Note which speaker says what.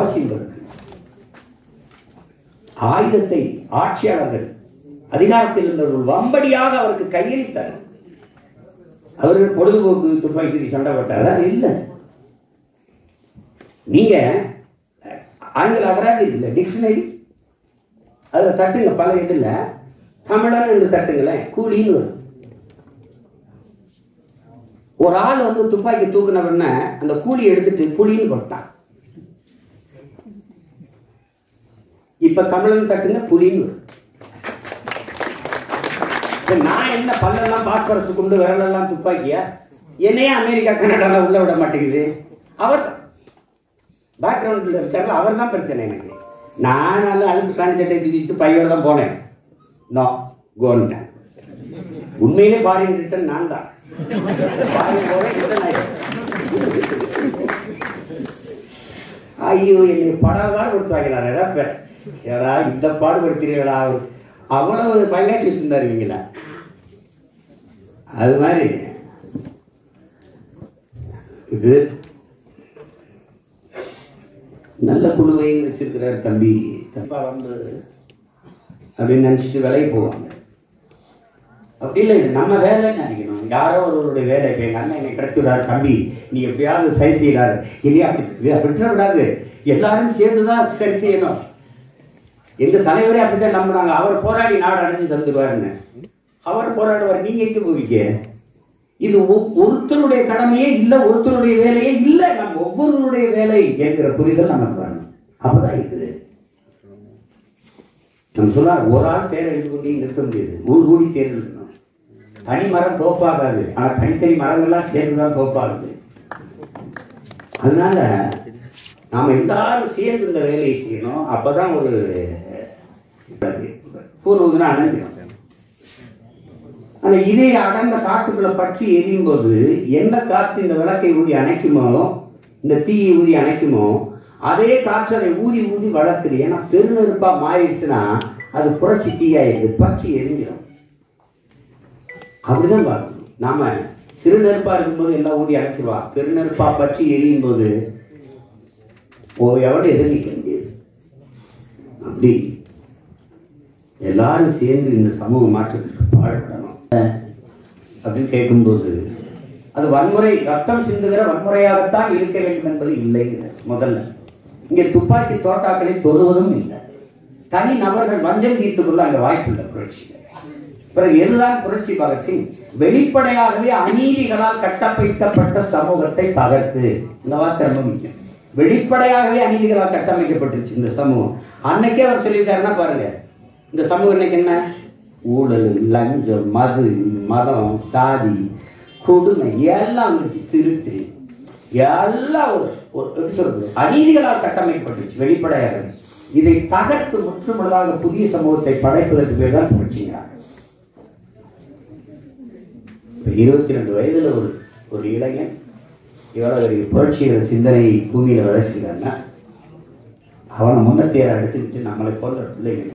Speaker 1: அவசியம் இருக்கு ஆயுதத்தை ஆட்சியாளர்கள் அதிகாரத்தில் இருந்தவர்கள் வம்படியாக அவருக்கு கையளித்தார் அவர்கள் பொழுதுபோக்கு துப்பாக்கி சண்டை போட்டாரா இல்லை நீங்க ஆங்கில அகராதி இல்லை டிக்ஷனரி அதில் தட்டுங்க பல இதில் தமிழன் என்று தட்டுங்களேன் கூலின்னு வரும் ஒரு ஆள் வந்து துப்பாக்கி தூக்குனவன அந்த கூலி எடுத்துட்டு புலின்னு போட்டான் இப்ப தமிழன் தட்டுங்க புலின்னு வரும் இப்ப நான் என்ன பல்லெல்லாம் பாஸ்பரஸ் கொண்டு விரலெல்லாம் துப்பாக்கியா என்னையே அமெரிக்கா கனடால உள்ள விட மாட்டேங்குது அவர் பேக்ரவுண்டில் இருக்காரு அவர் தான் பிரச்சனை எனக்கு நான் நல்ல அழுப்பு காணி சட்டை தூக்கிட்டு பையோட தான் போனேன் நோ கோன்ட்டேன் உண்மையிலே ஃபாரின் ரிட்டர்ன் நான் தான் ஃபாரின் போறேன் ரிட்டர்ன் ஆயிடுறேன் ஐயோ என்னை படாதான் கொடுத்து வாங்கினார் ஏடா ஏடா இந்த பாடுபடுத்துறீங்களா அவர் அவ்வளவு பயங்காட்டி வச்சிருந்தார் இவங்கள அது மாதிரி இது நல்ல குழுவையும் வச்சிருக்கிறார் தம்பி தப்பா வந்து அப்படின்னு நினச்சிட்டு வேலைக்கு போவாங்க அப்படி இல்லை இது நம்ம வேலைன்னு நினைக்கணும் யாரோ ஒருவருடைய வேலை இப்போ எங்கள் அண்ணன் என்னை கிடச்சி விடாரு தம்பி நீ எப்படியாவது சரி செய்யறாரு இல்லையா அப்படி விட்டுற விடாது எல்லாரும் சேர்ந்து தான் சரி செய்யணும் எங்க தலைவரே அப்படித்தான் நம்புறாங்க அவர் போராடி நாடு அடைஞ்சு தந்துடுவாருன்னு அவர் போராடுவார் நீங்க எங்க போவீங்க இது ஒ- ஒருத்தருடைய கடமையே இல்ல ஒருத்தருடைய வேலையே இல்ல நம்ம ஒவ்வொருவருடைய வேலை என்கிற புரிதல் நமக்கு வரணும் அப்பதான் இது நம்ம சொன்னார் ஒரு ஆள் தேர் எடுத்து கொண்டு நிறுத்த முடியாது ஊர் கூடி தேர் இருக்கணும் தனி மரம் தோப்பாகாது ஆனா தனித்தனி மரங்கள்லாம் சேர்ந்துதான் தோப்பாகுது அதனால நாம எல்லாரும் சேர்ந்து இந்த வேலையை செய்யணும் அப்பதான் ஒரு பூர்வதுனா அணைஞ்சிடும் ஆனா இதே அடர்ந்த காட்டுக்குள்ள பற்றி எரியும் போது எந்த காற்று இந்த விளக்கை ஊதி அணைக்குமோ இந்த தீயை ஊதி அணைக்குமோ அதே காற்று அதை ஊதி ஊதி வளர்க்குது ஏன்னா பெருநெருப்பா மாறிடுச்சுன்னா அது புரட்சி தீயாயிருது பற்றி எரிஞ்சிடும் அப்படிதான் பார்க்கணும் நாம சிறு நெருப்பா இருக்கும்போது எல்லாம் ஊதி அணைச்சிருவா பெருநெருப்பா பற்றி எரியும் போது எவனை எதிர்க்க முடியாது அப்படி எல்லாரும் சேர்ந்து இந்த சமூக மாற்றத்திற்கு பாடுபடணும் அப்படின்னு கேட்கும்போது அது வன்முறை ரத்தம் சிந்துகிற வன்முறையாகத்தான் இருக்க வேண்டும் என்பது இல்லைங்கிற முதல்ல இங்கே துப்பாக்கி தோட்டாக்களில் தொடுவதும் இல்லை தனி நபர்கள் வஞ்சம் தீர்த்துக் கொள்ள அங்க வாய்ப்பு இல்லை புரட்சியில் பிறகு எதுதான் புரட்சி பகத்சிங் வெளிப்படையாகவே அநீதிகளால் கட்டமைக்கப்பட்ட சமூகத்தை தகர்த்து இந்த வார்த்தை ரொம்ப முக்கியம் வெளிப்படையாகவே அநீதிகளால் கட்டமைக்கப்பட்டுருச்சு இந்த சமூகம் அன்னைக்கே அவர் சொல்லியிருக்காருன்னா பாருங்க இந்த சமூகம் இன்னைக்கு என்ன ஊழல் லஞ்சம் மது மதம் சாதி கொடுமை எல்லாம் வந்துருச்சு திருட்டு எல்லாம் ஒரு ஒரு எப்படி சொல்றது அநீதிகளால் கட்டமைக்கப்பட்டுருச்சு வெளிப்படையாக இதை தகர்த்து முற்றுமுழுதாக புதிய சமூகத்தை படைப்பதற்கு பேர் தான் புரட்சிங்கிறாங்க இப்ப இருபத்தி ரெண்டு வயதுல ஒரு ஒரு இளைஞன் இவ்வளவு பெரிய புரட்சிகர சிந்தனையை பூமியில விதைச்சுக்கிறான்னா அவனை முன்னத்தேர எடுத்துக்கிட்டு நம்மளை போன்ற பிள்ளைங்க